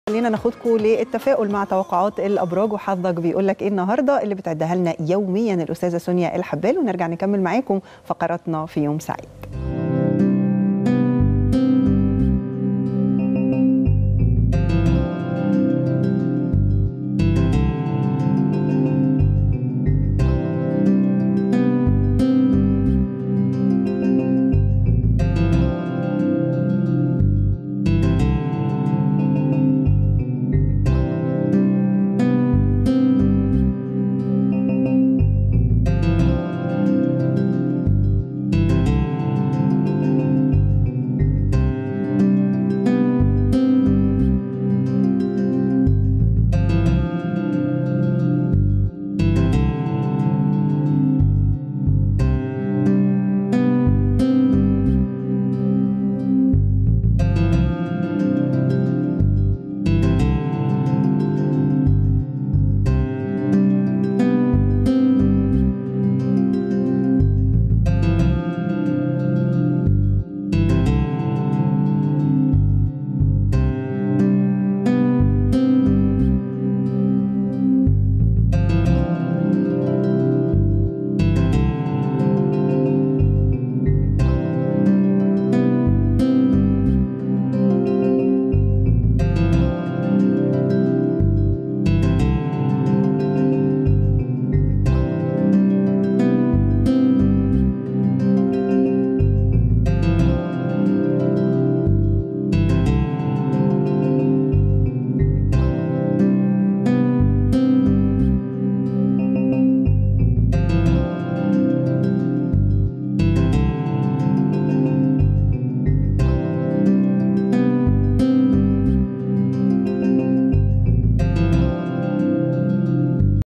خلينا ناخدكم للتفاؤل مع توقعات الابراج وحظك بيقول لك ايه النهارده اللي بتعدها لنا يوميا الاستاذه سونيا الحبال ونرجع نكمل معاكم فقراتنا في يوم سعيد